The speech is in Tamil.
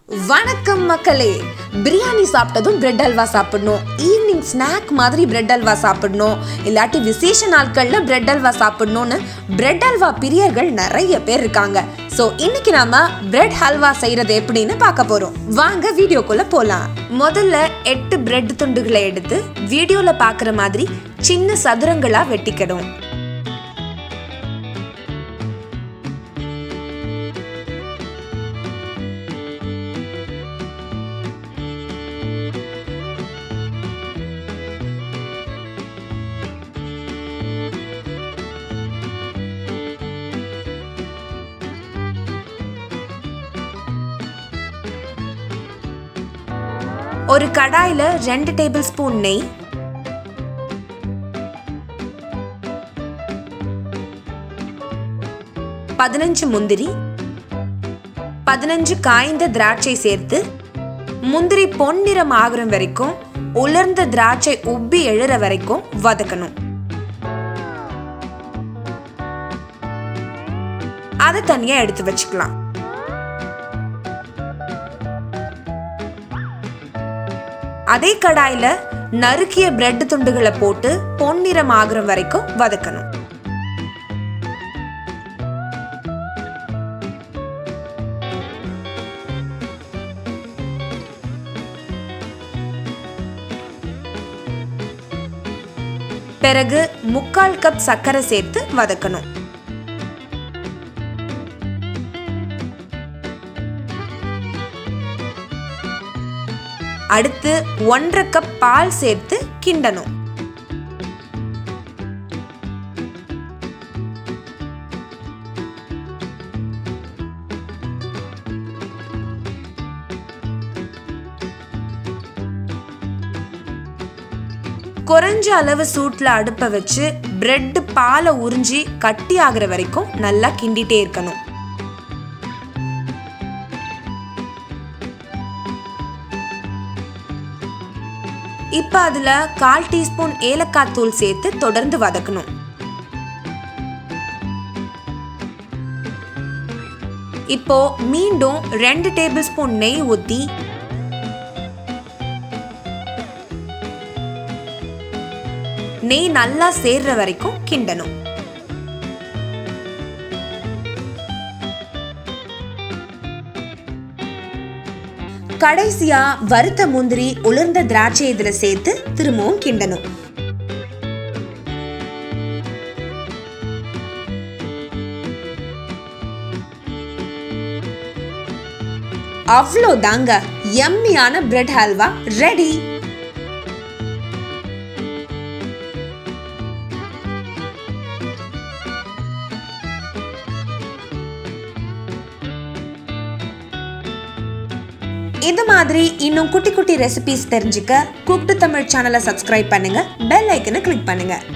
வணக்கம் மக்களே பிரியாணி சாப்பிட்டதும் பிரெட் அல்வா சாப்பிடணும் ஈவினிங் ஸ்நாக் மாதிரி பிரெட் அல்வா சாப்பிடணும் இல்லாட்டி விசேஷ நாட்களில் பிரெட் அல்வா சாப்பிடணும்னு பிரெட் அல்வா பிரியர்கள் நிறைய பேர் இருக்காங்க ஸோ இன்னைக்கு நாம பிரெட் ஹல்வா செய்யறது எப்படின்னு பார்க்க போறோம் வாங்க வீடியோக்குள்ள போலாம் முதல்ல எட்டு பிரெட் துண்டுகளை எடுத்து வீடியோல பார்க்குற மாதிரி சின்ன சதுரங்களா வெட்டிக்கணும் ஒரு கடாயில ரெண்டு டேபிள் ஸ்பூன் நெய் பதினஞ்சு முந்திரி பதினஞ்சு காய்ந்த திராட்சை சேர்த்து முந்திரி பொன்னிறம் ஆகுற வரைக்கும் உலர்ந்த திராட்சை உப்பி எழுற வரைக்கும் வதக்கணும் அதை தனியா எடுத்து வச்சுக்கலாம் அதே கடாயில நறுக்கிய பிரெட் துண்டுகளை போட்டு பொன்னிறம் ஆகுற வரைக்கும் வதக்கணும் பிறகு முக்கால் கப் சர்க்கரை சேர்த்து வதக்கணும் அடுத்து ஒன்றரை கப் பால் சேர்த்து கிண்டணும் குறைஞ்ச அளவு சூட்ல அடுப்பை வச்சு பிரெட் பாலை உறிஞ்சி கட்டி ஆகுற வரைக்கும் நல்லா கிண்டிட்டே இருக்கணும் இப்போ அதில் கால் டீஸ்பூன் ஏலக்காய் தூள் சேர்த்து தொடர்ந்து வதக்கணும் இப்போ மீண்டும் ரெண்டு டேபிள் ஸ்பூன் நெய் ஊற்றி நெய் நல்லா சேர்ற வரைக்கும் கிண்டணும் கடைசியா வறுத்த முந்திரி உலர்ந்த திராட்சை இதுல சேர்த்து திரும்பவும் கிண்டணும் அவ்வளோ தாங்க எம்மியான பிரெட் ஹல்வா ரெடி இது மாதிரி இன்னும் குட்டி குட்டி ரெசிபிஸ் தெரிஞ்சுக்க குக்டு தமிழ் சேனலை சப்ஸ்கிரைப் பண்ணுங்க பெல் ஐக்கனை கிளிக் பண்ணுங்க